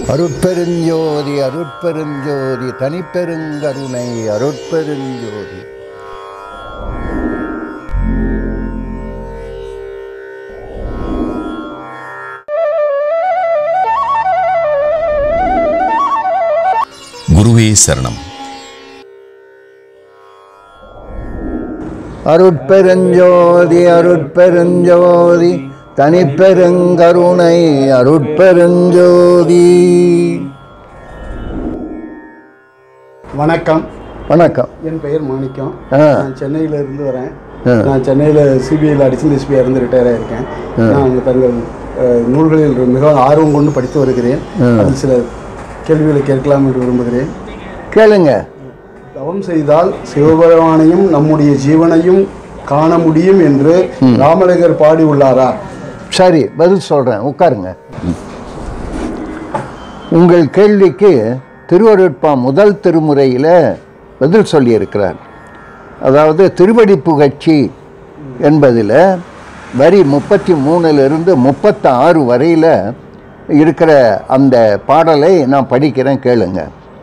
அருட்பெருஞ்சோதி அருட்பெருஞ்சோதி தனிப்பெருங்கருணை அருட்பெருஞ்சோதி குருவே சரணம் அருட்பெருஞ்சோதி அருட்பெருஞ்சோதி தனிப்பெருங்கருணை அருட்பெருஞ்சோதி வணக்கம் வணக்கம் என் பெயர் மாணிக்கம் ஆ. நான் சென்னையில இருந்து வரேன் ஆ. நான் சென்னையில் சிபிஐயில் அடிஷனல் எஸ்பியாக இருந்து ரிட்டையர் ஆயிருக்கேன் நான் தங்கள் அஹ், நூல்களில் மிகவும் ஆர்வம் கொண்டு படித்து வருகிறேன் அதில் சில கேள்விகளை கேட்கலாம் என்று விரும்புகிறேன் கேளுங்க தவம் செய்தால் சிவபெருமானையும் நம்முடைய ஜீவனையும் காண முடியும் என்று ராமலிங்கர் பாடி உள்ளாரா சரி பதில் சொல்கிறேன் உட்காருங்க உங்கள் கேள்விக்கு திருவருட்பா முதல் திருமுறையில் பதில் சொல்லியிருக்கிறார் அதாவது திருவடி புகழ்ச்சி என்பதில் வரி முப்பத்தி மூணுலேருந்து முப்பத்தி ஆறு வரையில் இருக்கிற அந்த பாடலை நான் படிக்கிறேன் கேளுங்க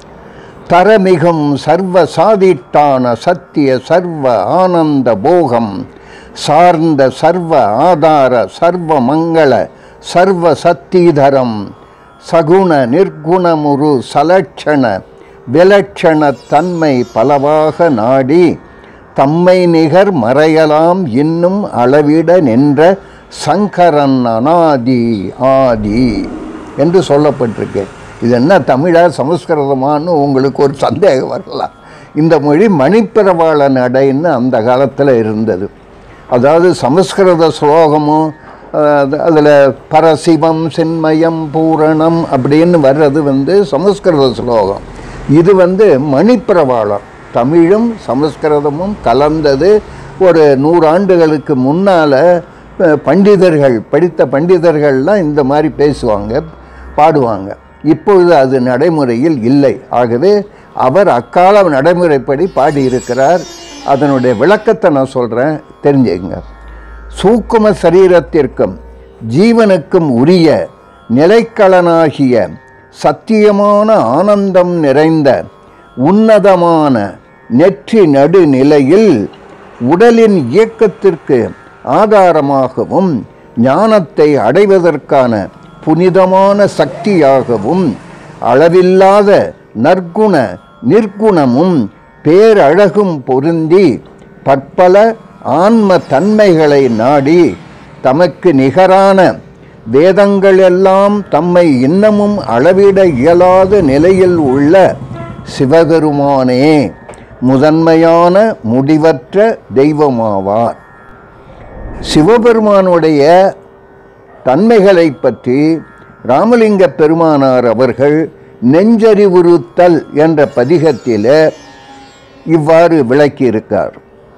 தரமிகும் சர்வ சாதிட்டான சத்திய சர்வ ஆனந்த போகம் சார்ந்த சர்வ ஆதார சர்வ மங்கள சர்வ சத்தீதரம் சகுண நிர்குணமுரு சலட்சண விலட்சண தன்மை பலவாக நாடி தம்மை நிகர் மறையலாம் இன்னும் அளவிட நின்ற சங்கரன் அனாதி ஆதி என்று சொல்லப்பட்டிருக்கு இது என்ன தமிழா சமஸ்கிருதமான்னு உங்களுக்கு ஒரு சந்தேகம் வரலாம் இந்த மொழி மணிப்பிரவாள நடைன்னு அந்த காலத்தில் இருந்தது அதாவது சமஸ்கிருத ஸ்லோகமும் அதில் பரசிவம் சின்மயம் பூரணம் அப்படின்னு வர்றது வந்து சமஸ்கிருத ஸ்லோகம் இது வந்து மணிப்பிரவாளம் தமிழும் சமஸ்கிருதமும் கலந்தது ஒரு நூறாண்டுகளுக்கு முன்னால் பண்டிதர்கள் படித்த பண்டிதர்கள்லாம் இந்த மாதிரி பேசுவாங்க பாடுவாங்க இப்பொழுது அது நடைமுறையில் இல்லை ஆகவே அவர் அக்கால நடைமுறைப்படி பாடியிருக்கிறார் அதனுடைய விளக்கத்தை நான் சொல்கிறேன் தெரிஞ்சுங்க சூக்கும சரீரத்திற்கும் ஜீவனுக்கும் உரிய நிலைக்களனாகிய சத்தியமான ஆனந்தம் நிறைந்த உன்னதமான நெற்றி நடுநிலையில் உடலின் இயக்கத்திற்கு ஆதாரமாகவும் ஞானத்தை அடைவதற்கான புனிதமான சக்தியாகவும் அளவில்லாத நற்குண நிர்குணமும் பேரழகும் பொருந்தி பற்பல ஆன்ம தன்மைகளை நாடி தமக்கு நிகரான வேதங்கள் எல்லாம் தம்மை இன்னமும் அளவிட இயலாத நிலையில் உள்ள சிவபெருமானே முதன்மையான முடிவற்ற தெய்வமாவார் சிவபெருமானுடைய தன்மைகளை பற்றி ராமலிங்க பெருமானார் அவர்கள் நெஞ்சறிவுறுத்தல் என்ற பதிகத்தில் இவ்வாறு விளக்கியிருக்கார்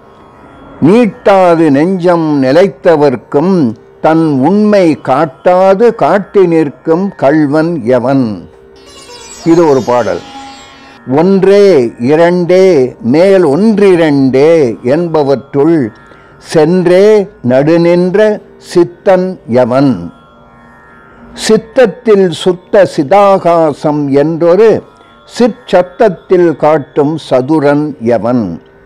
நீட்டாது நெஞ்சம் நிலைத்தவர்க்கும் தன் உண்மை காட்டாது காட்டி நிற்கும் கள்வன் எவன் இது ஒரு பாடல் ஒன்றே இரண்டே மேல் ஒன்றிரண்டே என்பவற்றுள் சென்றே நடுநின்ற சித்தன் எவன் சித்தத்தில் சுத்த சிதாகாசம் என்றொரு சிற்சத்தத்தில் காட்டும் சதுரன் எவன்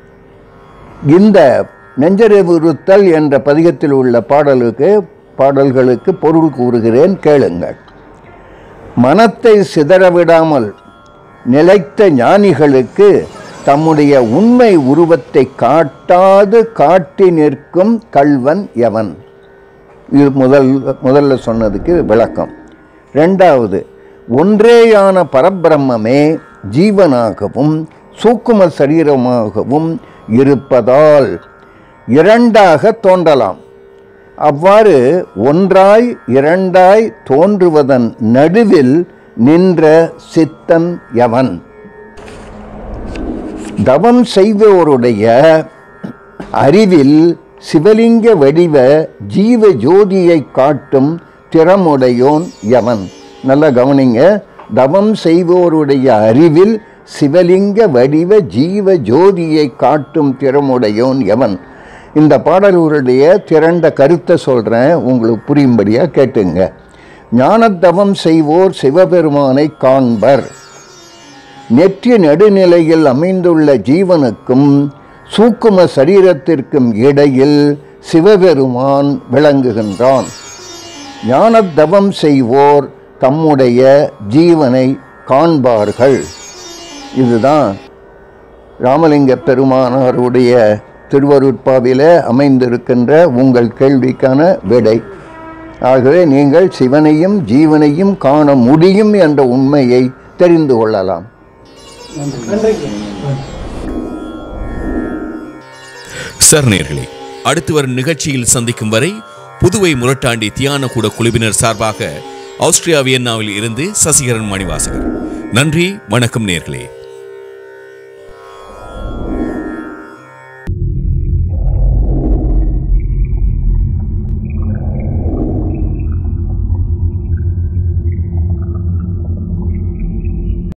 இந்த நெஞ்சறிவுறுத்தல் என்ற பதிகத்தில் உள்ள பாடலுக்கு பாடல்களுக்கு பொருள் கூறுகிறேன் கேளுங்கள் மனத்தை சிதறவிடாமல் நிலைத்த ஞானிகளுக்கு தம்முடைய உண்மை உருவத்தை காட்டாது காட்டி நிற்கும் கள்வன் எவன் இது முதல் முதல்ல சொன்னதுக்கு விளக்கம் ரெண்டாவது ஒன்றேயான பரபிரம்மே ஜீவனாகவும் சூக்கும சரீரமாகவும் இருப்பதால் இரண்டாக தோன்றலாம் அவ்வாறு ஒன்றாய் இரண்டாய் தோன்றுவதன் நடுவில் நின்ற சித்தன் எவன் தவம் செய்வோருடைய அறிவில் சிவலிங்க வடிவ ஜீவ ஜோதியை காட்டும் திறமுடையோன் எவன் நல்லா கவனிங்க தவம் செய்வோருடைய அறிவில் சிவலிங்க வடிவ ஜீவ ஜோதியை காட்டும் திறமுடையோன் எவன் இந்த பாடல்களுடைய திரண்ட கருத்தை சொல்கிறேன் உங்களுக்கு புரியும்படியாக கேட்டுங்க ஞானத்தவம் செய்வோர் சிவபெருமானை காண்பர் நெற்றி நடுநிலையில் அமைந்துள்ள ஜீவனுக்கும் சூக்கும சரீரத்திற்கும் இடையில் சிவபெருமான் விளங்குகின்றான் ஞானத்தவம் செய்வோர் தம்முடைய ஜீவனை காண்பார்கள் இதுதான் ராமலிங்க பெருமானாருடைய திருவருட்பாவிலே அமைந்திருக்கின்ற உங்கள் கேள்விக்கான விடை ஆகவே நீங்கள் சிவனையும் ஜீவனையும் காண முடியும் என்ற உண்மையை தெரிந்து கொள்ளலாம் சார் நேர்களே அடுத்து வரும் நிகழ்ச்சியில் சந்திக்கும் வரை புதுவை முரட்டாண்டி தியான கூட குழுவினர் சார்பாக ஆஸ்திரியா வியன்னாவில் இருந்து சசிகரன் மணிவாசகர் நன்றி வணக்கம் நேர்களே